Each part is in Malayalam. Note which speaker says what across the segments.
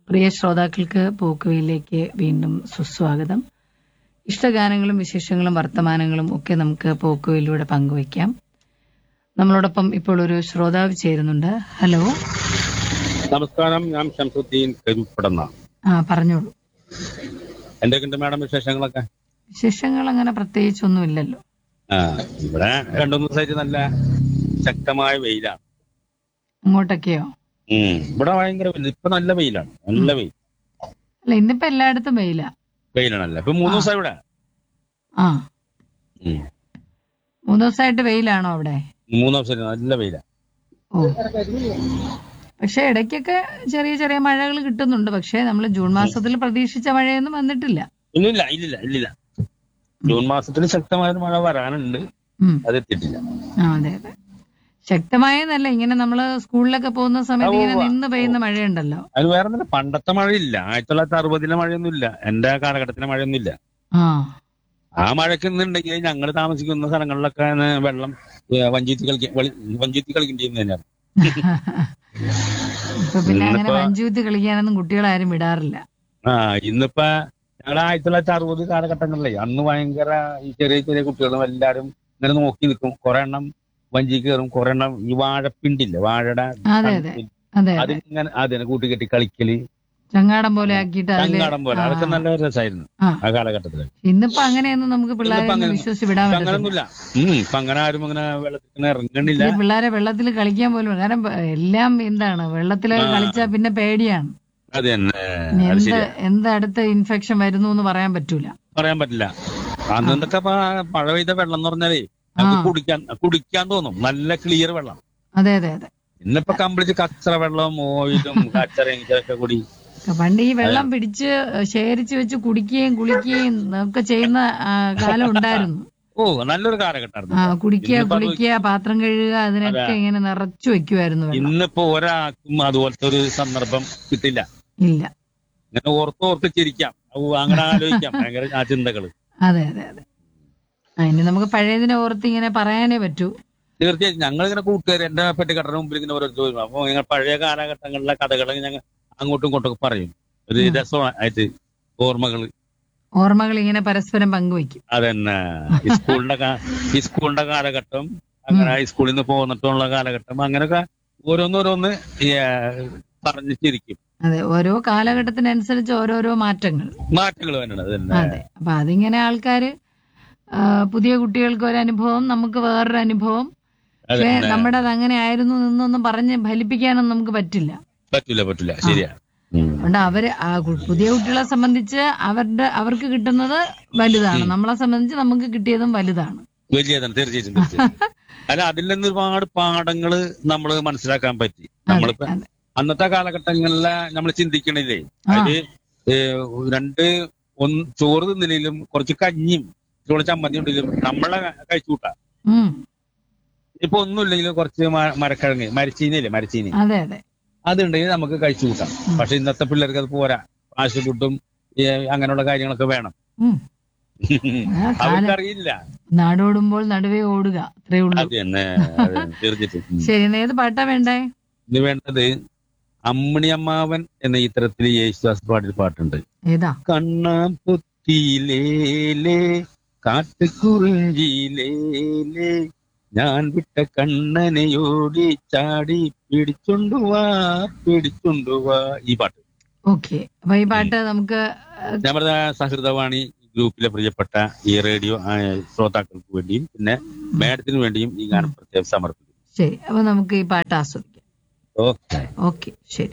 Speaker 1: പ്രിയ ശ്രോതാക്കൾക്ക് പോക്കുവയിലേക്ക് വീണ്ടും സുസ്വാഗതം ഇഷ്ടഗാനങ്ങളും വിശേഷങ്ങളും വർത്തമാനങ്ങളും ഒക്കെ നമുക്ക് പോക്കുവയിലൂടെ പങ്കുവയ്ക്കാം നമ്മളോടൊപ്പം ഇപ്പോൾ ഒരു ശ്രോതാവ് ചേരുന്നുണ്ട് ഹലോ
Speaker 2: നമസ്കാരം ഞാൻ ഷംസുദ്ദീൻ കരുപ്പടന്ന
Speaker 1: ആ പറഞ്ഞോളൂ
Speaker 2: എന്തൊക്കെയുണ്ട് മാഡം വിശേഷങ്ങളൊക്കെ
Speaker 1: വിശേഷങ്ങൾ അങ്ങനെ പ്രത്യേകിച്ചൊന്നുമില്ലല്ലോ
Speaker 2: ആ ഇവിടെ രണ്ടു മൂന്ന് ദിവസമായിട്ട് നല്ല ശക്തമായ വെയിലാണ്
Speaker 1: അങ്ങോട്ടൊക്കെയോ
Speaker 2: ഉം. ഇവിടെ ഭയങ്കര വെയിൽ ഇപ്പൊ നല്ല വെയിലാണ് നല്ല വെയിൽ
Speaker 1: അല്ല ഇന്നിപ്പോ എല്ലായിടത്തും വെയില
Speaker 2: വെയിലാണല്ലോ ഇപ്പൊ മൂന്ന് ദിവസം ഇവിടെ
Speaker 1: ആ
Speaker 2: ഉം.
Speaker 1: മൂന്ന് ദിവസമായിട്ട് വെയിലാണോ അവിടെ
Speaker 2: മൂന്ന് ദിവസം നല്ല വെയിലാണ്
Speaker 1: ഓ പക്ഷെ ഇടയ്ക്കൊക്കെ ചെറിയ ചെറിയ മഴകൾ കിട്ടുന്നുണ്ട് പക്ഷെ നമ്മൾ ജൂൺ മാസത്തിൽ പ്രതീക്ഷിച്ച മഴയൊന്നും വന്നിട്ടില്ല
Speaker 2: ഇല്ലില്ല ഇല്ലില്ല ഇല്ലില്ല ജൂൺ മാസത്തിൽ ശക്തമായ ഒരു മഴ വരാനുണ്ട്
Speaker 1: ഉം.
Speaker 2: അത് എത്തിയിട്ടില്ല
Speaker 1: ആ അതെ അതെ ശക്തമായെന്നല്ല ഇങ്ങനെ നമ്മള് സ്കൂളിലൊക്കെ പോകുന്ന സമയത്ത് ഇങ്ങനെ
Speaker 2: ഉവ്വ.
Speaker 1: നിന്ന് പെയ്യുന്ന മഴയുണ്ടല്ലോ
Speaker 2: അത് വേറെ ഒന്നുമില്ല പണ്ടത്തെ മഴയില്ല ആയിരത്തി തൊള്ളായിരത്തി അറുപതിലെ മഴയൊന്നും ഇല്ല എന്റെ കാലഘട്ടത്തിലെ മഴയൊന്നും ഇല്ല
Speaker 1: ആ
Speaker 2: ആ മഴയ്ക്ക് ഇന്നുണ്ടെങ്കിൽ ഞങ്ങൾ താമസിക്കുന്ന സ്ഥലങ്ങളിലൊക്കെ ആണ് വെള്ളം ഏ, വഞ്ചിത്തി കളിക്ക വളി- വഞ്ചിത്തി കളിക്കേണ്ടി തന്നെയാണ്
Speaker 1: ഇപ്പൊ പിന്നെ അങ്ങനെ
Speaker 2: ഇന്നിപ്പോ-
Speaker 1: മഞ്ജൂത്തി കളിക്കാനൊന്നും കുട്ടികളാരും വിടാറില്ല
Speaker 2: ആ ഇന്നിപ്പോ ഞങ്ങൾ ആയിരത്തി തൊള്ളായിരത്തി അറുപത് കാലഘട്ടങ്ങളിലേ അന്ന് ഭയങ്കര ഈ ചെറിയ ചെറിയ കുട്ടികളും എല്ലാരും ഇങ്ങനെ നോക്കി നിൽക്കും കുറെ എണ്ണം വഞ്ചി കയറും കുറെ എണ്ണം ഈ വാഴപ്പിണ്ടില്ലേ വാഴയുടെ
Speaker 1: അതെ അതെ അതെ അതെ
Speaker 2: അതിങ്ങനെ അതിനെ കൂട്ടുകെട്ടി കളിക്കല്
Speaker 1: ചങ്ങാടം പോലെ ആക്കിയിട്ട് അതില്
Speaker 2: ചങ്ങാടം പോലെ അതൊക്കെ
Speaker 1: ആ.
Speaker 2: നല്ല രസമായിരുന്നു
Speaker 1: ആ.
Speaker 2: ആ കാലഘട്ടത്തില്
Speaker 1: ഇന്നിപ്പോ അങ്ങനെയൊന്നും നമുക്ക് പിള്ളേരെ
Speaker 2: ഇന്നിപ്പോ
Speaker 1: ഒന്നും
Speaker 2: അങ്ങനെ-
Speaker 1: വിശ്വസിച്ച് വിടാൻ
Speaker 2: ഇപ്പൊ
Speaker 1: പറ്റത്തില്ല
Speaker 2: അങ്ങനൊന്നുമില്ല ഉം ഇപ്പൊ അങ്ങനെ ആരും അങ്ങനെ വെള്ളത്തിൽ ഇറങ്ങണില്ല
Speaker 1: ഈ പിള്ളേരെ വെള്ളത്തിൽ കളിക്കാൻ പോലും കാരണം എല്ലാം എന്താണ് വെള്ളത്തിൽ
Speaker 2: ആ.
Speaker 1: കളിച്ചാൽ പിന്നെ പേടിയാണ്
Speaker 2: അത് തന്നെ
Speaker 1: ഇനി
Speaker 2: അത്
Speaker 1: എന്ത്
Speaker 2: ശരിയാ
Speaker 1: എന്ത് അടുത്ത ഇൻഫെക്ഷൻ വരുന്നു എന്ന് പറയാൻ പറ്റൂല
Speaker 2: പറയാൻ പറ്റില്ല അന്നൊക്കെ മഴ പെയ്ത വെള്ളം എന്ന് പറഞ്ഞാലേ നമുക്ക്
Speaker 1: ആ.
Speaker 2: കുടിക്കാൻ കുടിക്കാൻ തോന്നും നല്ല ക്ലിയർ വെള്ളം
Speaker 1: അതെ അതെ അതെ
Speaker 2: ഇന്നിപ്പോ കംപ്ലീറ്റ് കച്ചറ വെള്ളം ഓയിലും കച്ചറയും ഇതൊക്കെ കൂടി
Speaker 1: പണ്ട് ഈ വെള്ളം പിടിച്ച് ശേഖരിച്ച് വെച്ച് കുടിക്കുകയും കുളിക്കുകയും ഒക്കെ ചെയ്യുന്ന ആ, കാലം ഉണ്ടായിരുന്നു
Speaker 2: ഓ നല്ലൊരു കാലഘട്ടമായിരുന്നു
Speaker 1: ആ കുടിക്കുക
Speaker 2: ഇന്നിപ്പോ അത്
Speaker 1: കുളിക്കുക പാത്രം കഴുകുക അതിനൊക്കെ ഇങ്ങനെ നിറച്ചു വെക്കുമായിരുന്നു വെള്ളം
Speaker 2: ഇന്നിപ്പോ ഒരാൾക്കും അതുപോലത്തെ ഒരു സന്ദർഭം കിട്ടില്ല
Speaker 1: ഇല്ല
Speaker 2: ഇങ്ങനെ ഓർത്ത് ഓർത്ത് ചിരിക്കാം ഔ, അങ്ങനെ ആലോചിക്കാം ഭയങ്കര ആ ചിന്തകള്
Speaker 1: അതെ അതെ അതെ ആ, ഇനി നമുക്ക് പഴയതിനെ ഓർത്ത് ഇങ്ങനെ പറയാനേ പറ്റൂ
Speaker 2: തീർച്ചയായും ഞങ്ങൾ ഇങ്ങനെ കൂട്ടുകാർ എന്റെ പെട്ടിക്കടയുടെ മുമ്പിൽ ഇങ്ങനെ ഓരോരുത്തർ വരും അപ്പൊ ഇങ്ങനെ പഴയ കാലഘട്ടങ്ങളിലെ കഥകൾ ഞങ്ങൾ അങ്ങോട്ടും ഇങ്ങോട്ടും ഒക്കെ പറയും ഒരു
Speaker 1: ഉം.
Speaker 2: രസമായിട്ട് ഓർമ്മകള്
Speaker 1: ഓർമ്മകൾ ഇങ്ങനെ പരസ്പരം പങ്കുവയ്ക്കും
Speaker 2: അതന്നെ ഈ സ്കൂളിന്റെ കാ- ഈ സ്കൂളിന്റെ കാലഘട്ടം അങ്ങനെ ഹൈസ്കൂളിൽ നിന്ന് പോന്നിട്ടുള്ള കാലഘട്ടം അങ്ങനെയൊക്കെ ഓരോന്നോരോന്ന് ഈ, ആ, പറഞ്ഞ് ചിരിക്കും
Speaker 1: അതെ ഓരോ കാലഘട്ടത്തിനനുസരിച്ച് ഓരോരോ മാറ്റങ്ങൾ
Speaker 2: മാറ്റങ്ങൾ തന്നെയാണ് അത് തന്നെ
Speaker 1: അതെ അപ്പൊ അതിങ്ങനെ ആൾക്കാര് ആ, പുതിയ കുട്ടികൾക്ക് ഒരു അനുഭവം നമുക്ക് വേറൊരു അനുഭവം
Speaker 2: അത്
Speaker 1: പക്ഷെ
Speaker 2: തന്നെ.
Speaker 1: നമ്മുടെ അത് അങ്ങനെ ആയിരുന്നു നിന്നൊന്നും പറഞ്ഞ് ഫലിപ്പിക്കാനൊന്നും നമുക്ക് പറ്റില്ല
Speaker 2: പറ്റൂല പറ്റൂല ശരിയാ ഉം.
Speaker 1: അതുകൊണ്ട് അവര് ആ കു- പുതിയ കുട്ടികളെ സംബന്ധിച്ച് അവരുടെ അവർക്ക് കിട്ടുന്നത് വലുതാണ് നമ്മളെ സംബന്ധിച്ച് നമുക്ക് കിട്ടിയതും വലുതാണ്
Speaker 2: വലിയതാണ് തീർച്ചയായിട്ടും തീർച്ചയായിട്ടും അല്ല അതിൽ നിന്ന് ഒരുപാട് പാഠങ്ങള് നമ്മൾ മനസ്സിലാക്കാൻ പറ്റി
Speaker 1: അതെ
Speaker 2: നമ്മളിപ്പോ
Speaker 1: അതെ
Speaker 2: അന്നത്തെ കാലഘട്ടങ്ങളിലെ നമ്മൾ ചിന്തിക്കണില്ലേ
Speaker 1: ആ.
Speaker 2: അത് രണ്ട് ഒന്ന് ചോറ് തിന്നില്ലെങ്കിലും കുറച്ച് കഞ്ഞിയും കുറച്ച് ചമ്മന്തി ഉണ്ടെങ്കിലും നമ്മളെ കഴിച്ചു കൂട്ടാ
Speaker 1: ഉം
Speaker 2: ഇപ്പൊ ഒന്നുമില്ലെങ്കിലും കുറച്ച് മ- മരക്കിഴങ്ങ് മരച്ചീനിയില്ലേ മരച്ചീനി
Speaker 1: അതെ അതെ
Speaker 2: അതുണ്ടെങ്കിൽ നമുക്ക് കഴിച്ചു കൂട്ടാം
Speaker 1: ഉം.
Speaker 2: പക്ഷെ ഇന്നത്തെ പിള്ളേർക്ക് അത് പോരാ ഫാസ്റ്റ് ഫുഡും ഈ അങ്ങനെയുള്ള കാര്യങ്ങളൊക്കെ വേണം
Speaker 1: ഉം ആ, കാലം
Speaker 2: അവർക്കറിയില്ല
Speaker 1: നാടോടുമ്പോൾ നടുവേ ഓടുക അത്രേ ഉള്ളൂ
Speaker 2: അത് തന്നെ അത് തന്നെ, തീർച്ചയായിട്ടും ഉം.
Speaker 1: ശരി ഇന്ന് ഏത് പാട്ടാ വേണ്ടേ
Speaker 2: ഇത് വേണ്ടത് അമ്മിണി അമ്മാവൻ എന്ന ചിത്രത്തിൽ യേശുദാസ് പാടിയ പാട്ടുണ്ട്
Speaker 1: ഏതാ
Speaker 2: കണ്ണാം പൊത്തിയിലേലേ കാട്ടുകുറിഞ്ചിയിലേലേ ഞാൻ വിട്ട കണ്ണനെയോടി ചാടി പിടിച്ചുണ്ടുവാ പിടിച്ചുണ്ടുവാ ഈ പാട്ട്
Speaker 1: ഓക്കെ അപ്പൊ ഈ പാട്ട് നമുക്ക്
Speaker 2: നമ്മുടെ സഹൃദവാണി ഗ്രൂപ്പിലെ പ്രിയപ്പെട്ട ഈ റേഡിയോ ആ, ശ്രോതാക്കൾക്ക് വേണ്ടിയും പിന്നെ മാഡത്തിന് വേണ്ടിയും ഈ ഗാനം പ്രത്യേകം സമർപ്പിക്കുന്നു
Speaker 1: ശരി അപ്പൊ നമുക്ക് ഈ പാട്ട് ആസ്വദിക്കാം
Speaker 2: ഓക്കെ
Speaker 1: ഓക്കെ ശരി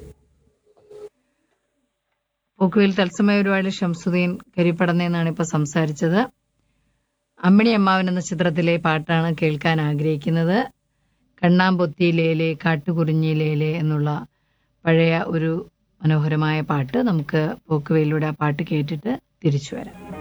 Speaker 1: പോക്കുവിൽ തത്സമയ ഒരുപാട് ഷംസുദ്ദീൻ കരിപ്പടന്നെന്നാണ് ഇപ്പൊ സംസാരിച്ചത് അമ്മിണി അമ്മാവൻ എന്ന ചിത്രത്തിലെ പാട്ടാണ് കേൾക്കാൻ ആഗ്രഹിക്കുന്നത് കണ്ണാമ്പൊത്തിയിലേലെ കാട്ടുകുറിഞ്ഞിലേലെ എന്നുള്ള പഴയ ഒരു മനോഹരമായ പാട്ട് നമുക്ക് പോക്കുവയിലൂടെ ആ പാട്ട് കേട്ടിട്ട് തിരിച്ചു വരാം